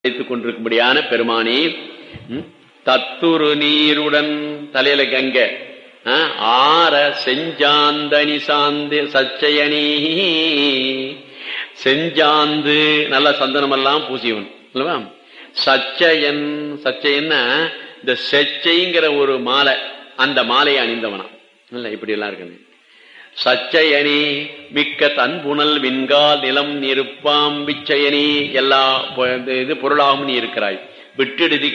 வைத்துக் கொண்டிருக்கும்படியான பெருமானே ம், தத்துரு நீருடன் தலையில கங்க ஆ, ஆர செஞ்சாந்தனி சாந்து சச்சயனி செஞ்சாந்து நல்ல சந்தனமெல்லாம் பூசியவன் அல்லவா சச்சயன் சச்சயன்னா இந்த செச்சைங்கிற ஒரு மாலை அந்த மாலையை அணிந்தவனா இல்ல இப்படி எல்லாம் இருக்கு சச்சயனி மிக்க தன்புணல் விண்கால் நிலம் நெருப்பாம் விச்சயனி எல்லா பொ- இது பொருளாகும் நீ இருக்கிறாய் விட்டெடுதி